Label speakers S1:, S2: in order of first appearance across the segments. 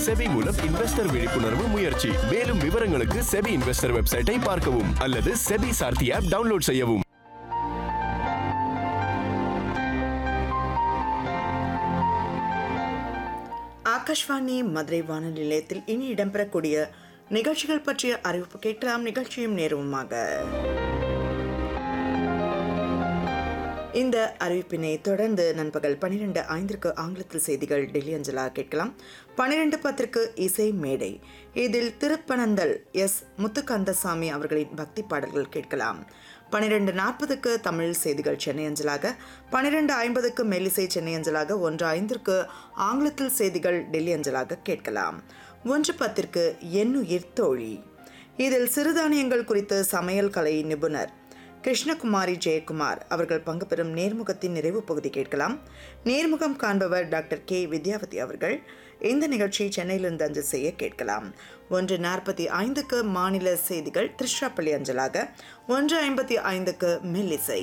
S1: SEBI மூலம் investor விழிப்புணர்வு முயற்சி மேலும் விவரங்களுக்கு செபி இன்வெஸ்டர் வெப்சைட்டை பார்க்கவும் அல்லது செபி சார்த்தி ஆப் டவுன்லோட் செய்யவும்
S2: ஆகாஷ்வாணி மதுரை வானொலி நிலையத்தில் இனி இடம்பெறக்கூடிய நிகழ்ச்சிகள் பற்றிய அறிவிப்பு கேட்கலாம் நிகழ்ச்சியும் நேரமுமாக இந்த அறிவிப்பினை தொடர்ந்து நண்பகல் பன்னிரெண்டு ஐந்திற்கு ஆங்கிலத்தில் செய்திகள் டெல்லி அஞ்சலா கேட்கலாம் பன்னிரெண்டு பத்திற்கு இசை மேடை இதில் திருப்பனந்தல் எஸ் முத்துக்கந்தசாமி அவர்களின் பக்தி பாடல்கள் கேட்கலாம் பன்னிரெண்டு நாற்பதுக்கு தமிழ் செய்திகள் சென்னை அஞ்சலாக பன்னிரெண்டு ஐம்பதுக்கு மெல்லிசை சென்னை அஞ்சலாக ஒன்று ஐந்திற்கு ஆங்கிலத்தில் செய்திகள் டெல்லி அஞ்சலாக கேட்கலாம் ஒன்று பத்திற்கு எண்ணுயிர் தோழி இதில் சிறுதானியங்கள் குறித்து சமையல் கலை நிபுணர் கிருஷ்ணகுமாரி ஜெயக்குமார் அவர்கள் பங்கு பெறும் நேர்முகத்தின் நிறைவு பகுதி கேட்கலாம் நேர்முகம் காண்பவர் டாக்டர் கே வித்யாவதி அவர்கள் இந்த நிகழ்ச்சியை சென்னையிலிருந்து அஞ்சல் செய்ய கேட்கலாம் ஒன்று நாற்பத்தி ஐந்துக்கு மாநில செய்திகள் திருச்சிராப்பள்ளி அஞ்சலாக ஒன்று ஐம்பத்தி ஐந்துக்கு மெல்லிசை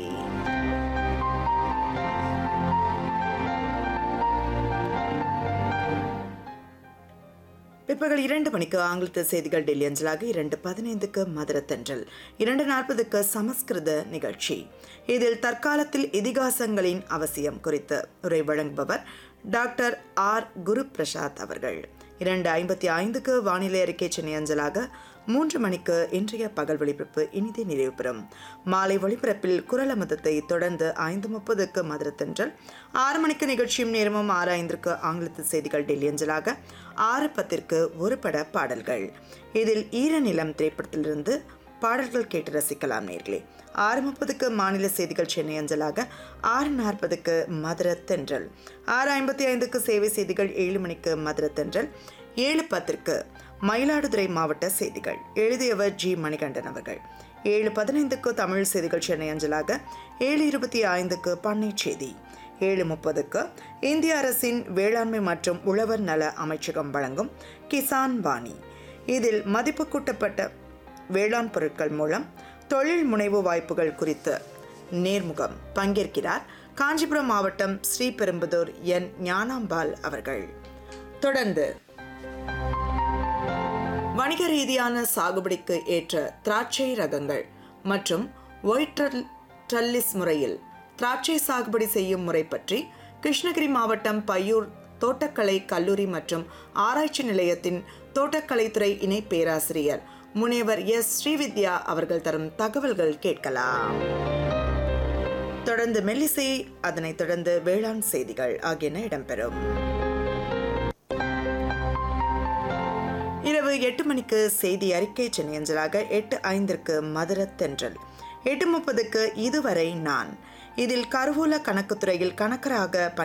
S2: பிற்பகல் இரண்டு மணிக்கு ஆங்கிலத்தில் செய்திகள் டெல்லி அஞ்சலாக இரண்டு பதினைந்துக்கு மதுரத்தன்றல் இரண்டு நாற்பதுக்கு சமஸ்கிருத நிகழ்ச்சி இதில் தற்காலத்தில் இதிகாசங்களின் அவசியம் குறித்து உரை வழங்குபவர் டாக்டர் ஆர் குரு பிரசாத் அவர்கள் இரண்டு ஐம்பத்தி ஐந்துக்கு வானிலை அறிக்கை சென்னை அஞ்சலாக மூன்று மணிக்கு இன்றைய பகல் ஒளிபரப்பு இனிதே நிறைவு பெறும் மாலை ஒளிபரப்பில் குரல் அமுதத்தை தொடர்ந்து ஐந்து முப்பதுக்கு மதுரத்தன்றல் ஆறு மணிக்கு நிகழ்ச்சியும் நேரமும் ஆறு ஐந்திற்கு ஆங்கிலத்தில் செய்திகள் டெல்லி அஞ்சலாக ஆறு பத்திற்கு ஒரு பட பாடல்கள் இதில் ஈரநிலம் திரைப்படத்திலிருந்து பாடல்கள் கேட்டு ரசிக்கலாம் நேர்களே ஆறு முப்பதுக்கு மாநில செய்திகள் சென்னை அஞ்சலாக ஆறு நாற்பதுக்கு மதுர தென்றல் ஆறு ஐம்பத்தி ஐந்துக்கு சேவை செய்திகள் ஏழு மணிக்கு மதுர தென்றல் ஏழு பத்திற்கு மயிலாடுதுறை மாவட்ட செய்திகள் எழுதியவர் ஜி மணிகண்டன் அவர்கள் ஏழு பதினைந்துக்கு தமிழ் செய்திகள் சென்னை அஞ்சலாக ஏழு இருபத்தி ஐந்துக்கு பண்ணை செய்தி ஏழு முப்பதுக்கு இந்திய அரசின் வேளாண்மை மற்றும் உழவர் நல அமைச்சகம் வழங்கும் கிசான் வாணி இதில் மதிப்பு கூட்டப்பட்ட வேளாண் பொருட்கள் மூலம் தொழில் முனைவு வாய்ப்புகள் குறித்து நேர்முகம் பங்கேற்கிறார் காஞ்சிபுரம் மாவட்டம் ஸ்ரீபெரும்புதூர் என் ஞானாம்பாள் அவர்கள் தொடர்ந்து வணிக ரீதியான சாகுபடிக்கு ஏற்ற திராட்சை ரகங்கள் மற்றும் ஒயிட் ட்ரல்லிஸ் முறையில் திராட்சை சாகுபடி செய்யும் முறை பற்றி கிருஷ்ணகிரி மாவட்டம் பையூர் தோட்டக்கலை கல்லூரி மற்றும் ஆராய்ச்சி நிலையத்தின் தோட்டக்கலைத்துறை இணை பேராசிரியர் முனைவர் எஸ் ஸ்ரீவித்யா அவர்கள் தரும் தகவல்கள் கேட்கலாம் தொடர்ந்து மெல்லிசை அதனைத் தொடர்ந்து வேளாண் செய்திகள் ஆகியன இடம்பெறும் இரவு எட்டு மணிக்கு செய்தி அறிக்கை சென்னை அஞ்சலாக எட்டு ஐந்திற்கு மதுர தென்றல் எட்டு முப்பதுக்கு இதுவரை நான் இதில் கருவூல கணக்குத்துறையில் கணக்கராக